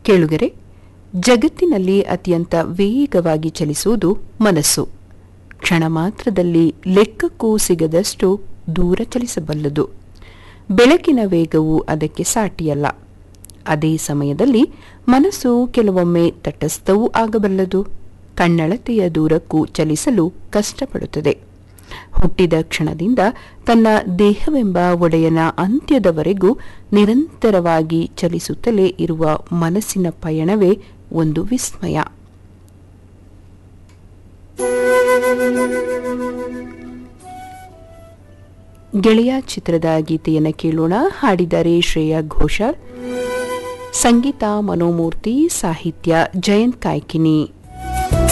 ಕೇಳುಗರೆ ಜಗತ್ತಿನಲ್ಲಿ ಅತ್ಯಂತ ವೇಗವಾಗಿ ಚಲಿಸುವುದು ಮನಸ್ಸು ಕ್ಷಣ ಮಾತ್ರದಲ್ಲಿ ಲೆಕ್ಕಕ್ಕೂ ಸಿಗದಷ್ಟು ದೂರ ಚಲಿಸಬಲ್ಲದು ಬೆಳಕಿನ ವೇಗವು ಅದಕ್ಕೆ ಸಾಟಿಯಲ್ಲ ಅದೇ ಸಮಯದಲ್ಲಿ ಮನಸ್ಸು ಕೆಲವೊಮ್ಮೆ ತಟಸ್ಥವೂ ಆಗಬಲ್ಲದು ಕಣ್ಣಳತೆಯ ದೂರಕ್ಕೂ ಚಲಿಸಲು ಕಷ್ಟಪಡುತ್ತದೆ ಹುಟ್ಟಿದ ಕ್ಷಣದಿಂದ ತನ್ನ ದೇಹವೆಂಬ ಒಡೆಯನ ಅಂತ್ಯದವರೆಗೂ ನಿರಂತರವಾಗಿ ಚಲಿಸುತ್ತಲೇ ಇರುವ ಮನಸ್ಸಿನ ಪಯಣವೇ ಒಂದು ವಿಸ್ಮಯ ಗೆಳೆಯ ಚಿತ್ರದ ಗೀತೆಯನ್ನು ಕೇಳೋಣ ಹಾಡಿದರೆ ಶ್ರೇಯಾ ಘೋಷಾಲ್ ಸಂಗೀತ ಮನೋಮೂರ್ತಿ ಸಾಹಿತ್ಯ ಜಯಂತ್ ಕಾಯ್ಕಿನಿ